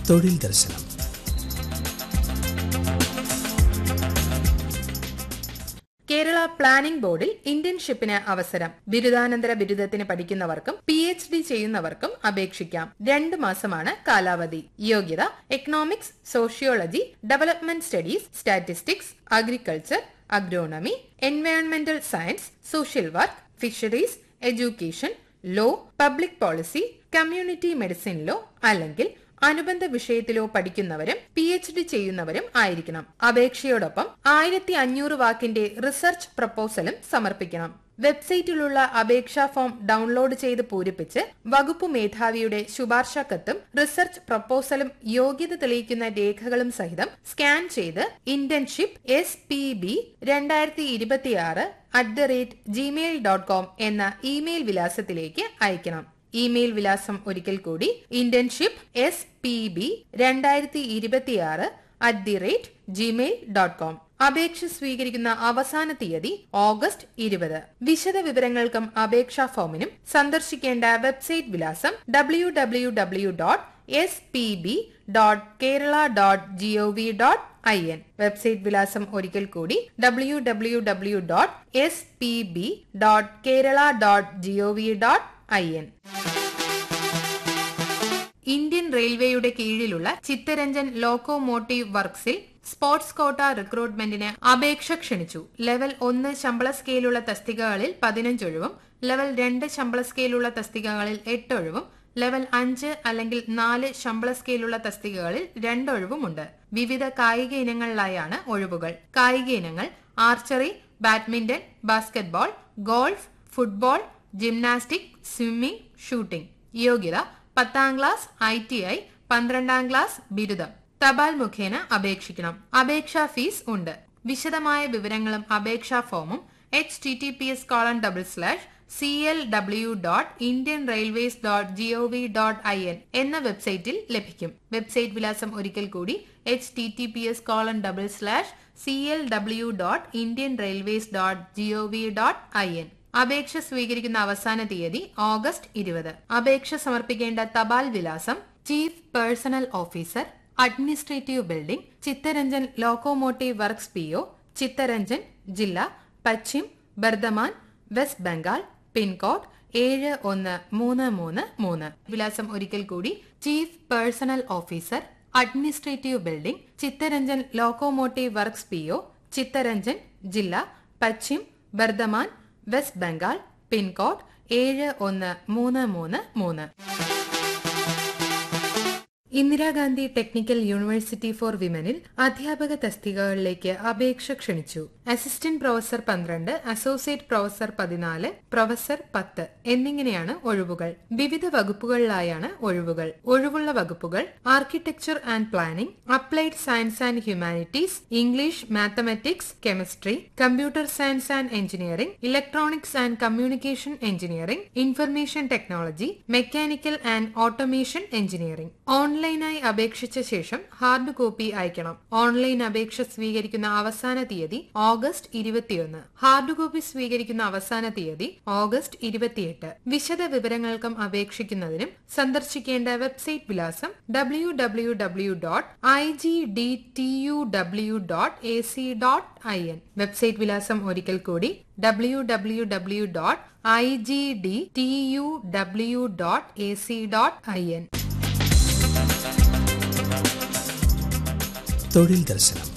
തൊഴിൽ ദർശനം കേരള പ്ലാനിംഗ് ബോർഡിൽ ഇന്റേൺഷിപ്പിന് അവസരം ബിരുദാനന്തര ബിരുദത്തിന് പഠിക്കുന്നവർക്കും പി എച്ച് ഡി ചെയ്യുന്നവർക്കും അപേക്ഷിക്കാം രണ്ട് മാസമാണ് കാലാവധി യോഗ്യത economics sociology development studies statistics agriculture agronomy എൻവയോൺമെന്റൽ science social work fisheries education law public policy community medicine law അല്ലെങ്കിൽ അനുബന്ധ വിഷയത്തിലോ പഠിക്കുന്നവരും പി എച്ച് ഡി ചെയ്യുന്നവരും ആയിരിക്കണം അപേക്ഷയോടൊപ്പം ആയിരത്തി അഞ്ഞൂറ് വാക്കിന്റെ റിസർച്ച് പ്രപ്പോസലും സമർപ്പിക്കണം വെബ്സൈറ്റിലുള്ള അപേക്ഷാ ഫോം ഡൗൺലോഡ് ചെയ്ത് പൂരിപ്പിച്ച് വകുപ്പ് മേധാവിയുടെ ശുപാർശ കത്തും റിസർച്ച് പ്രപ്പോസലും യോഗ്യത തെളിയിക്കുന്ന രേഖകളും സഹിതം സ്കാൻ ചെയ്ത് ഇന്റേൺഷിപ്പ് എസ് പി ബി രണ്ടായിരത്തി ഇരുപത്തിയാറ് at the rate Gmail dot com എന്ന ഇമെയിൽ വിലാസത്തിലേക്ക് അയക്കണം ഇമെയിൽ വിലാസം ഒരിക്കൽ കൂടി ഇന്റേൺഷിപ്പ് എസ് പി ബി രണ്ടായിരത്തി ഇരുപത്തിയാറ് at the rate Gmail dot com അപേക്ഷ സ്വീകരിക്കുന്ന അവസാന തീയതി ഓഗസ്റ്റ് ഇരുപത് വിശദ വിവരങ്ങൾക്കും അപേക്ഷാ ഫോമിനും സന്ദർശിക്കേണ്ട വെബ്സൈറ്റ് വിലാസം W W W dot S P B dot Kerala dot G O V dot I N website വിലാസം ഒരിക്കൽ കൂടി W W W dot S P B dot Kerala dot G O V dot I N Indian റെയിൽവേയുടെ കീഴിലുള്ള Chittaranjan locomotive വർക്സിൽ sports quota റിക്രൂട്ട്മെന്റിന് അപേക്ഷ ക്ഷണിച്ചു level ഒന്ന് ശമ്പള സ്കെയിലുള്ള തസ്തികകളിൽ പതിനഞ്ചൊഴിവും level രണ്ട് ശമ്പള സ്കെയിലുള്ള തസ്തികകളിൽ എട്ടൊഴിവും ലെവൽ അഞ്ച് അല്ലെങ്കിൽ നാല് ശമ്പള സ്കെയിലുള്ള തസ്തികകളിൽ രണ്ടൊഴിവുമുണ്ട് വിവിധ കായിക ഇനങ്ങളിലായാണ് ഒഴിവുകൾ കായിക ഇനങ്ങൾ archery badminton basketball golf football gymnastic swimming shooting യോഗ്യത പത്താം ക്ലാസ് ഐ ടി ഐ പന്ത്രണ്ടാം ക്ലാസ് ബിരുദം തപാൽ മുഖേന അപേക്ഷിക്കണം അപേക്ഷാ ഫീസ് ഉണ്ട് വിശദമായ വിവരങ്ങളും അപേക്ഷാ ഫോമും H T T P S colon double slash C L W dot Indian Railways dot G O V dot I N എന്ന വെബ്സൈറ്റിൽ ലഭിക്കും വെബ്സൈറ്റ് വിലാസം ഒരിക്കൽ കൂടി H T T P S colon double slash C L W dot Indian Railways dot G O V dot I N അപേക്ഷ സ്വീകരിക്കുന്ന അവസാന തീയതി ഓഗസ്റ്റ് ഇരുപത് അപേക്ഷ സമർപ്പിക്കേണ്ട തപാൽ വിലാസം chief personnel officer administrative building Chittaranjan locomotive works P O Chittaranjan ജില്ല Paschim Bardhaman West Bengal pincode ഏഴ് ഒന്ന് മൂന്ന് മൂന്ന് മൂന്ന് വിലാസം ഒരിക്കൽ കൂടി chief personnel officer administrative building Chittaranjan locomotive works P O Chittaranjan ജില്ല Paschim Bardhaman West Bengal pincode ഏഴ് ഒന്ന് മൂന്ന് മൂന്ന് മൂന്ന് ഇന്ദിരാഗാന്ധി ടെക്നിക്കൽ യൂണിവേഴ്സിറ്റി ഫോർ വിമനിൽ അധ്യാപക തസ്തികകളിലേക്ക് അപേക്ഷ ക്ഷണിച്ചു അസിസ്റ്റന്റ് പ്രൊഫസർ പന്ത്രണ്ട് അസോസിയേറ്റ് പ്രൊഫസർ പതിനാല് പ്രൊഫസർ പത്ത് എന്നിങ്ങനെയാണ് ഒഴിവുകൾ വിവിധ വകുപ്പുകളിലായാണ് ഒഴിവുകൾ ഒഴിവുള്ള വകുപ്പുകൾ architecture and planning applied science and humanities English mathematics chemistry computer science and engineering electronics and communication engineering information technology mechanical and automation engineering ഓൺലൈനായി അപേക്ഷിച്ച ശേഷം ഹാർഡ് കോപ്പി അയക്കണം ഓൺലൈൻ അപേക്ഷ സ്വീകരിക്കുന്ന അവസാന തീയതി ഓഗസ്റ്റ് ഇരുപത്തിയൊന്ന് ഹാർഡ് കോപ്പി സ്വീകരിക്കുന്ന അവസാന തീയതി ഓഗസ്റ്റ് ഇരുപത്തിയെട്ട് വിശദ വിവരങ്ങൾക്കും അപേക്ഷിക്കുന്നതിനും സന്ദർശിക്കേണ്ട വെബ്സൈറ്റ് വിലാസം W W W dot I G D T U W dot A C dot I N website വിലാസം ഒരിക്കൽ കൂടി W W W dot I G D T U W dot A C dot I N തൊഴിൽ ദർശനം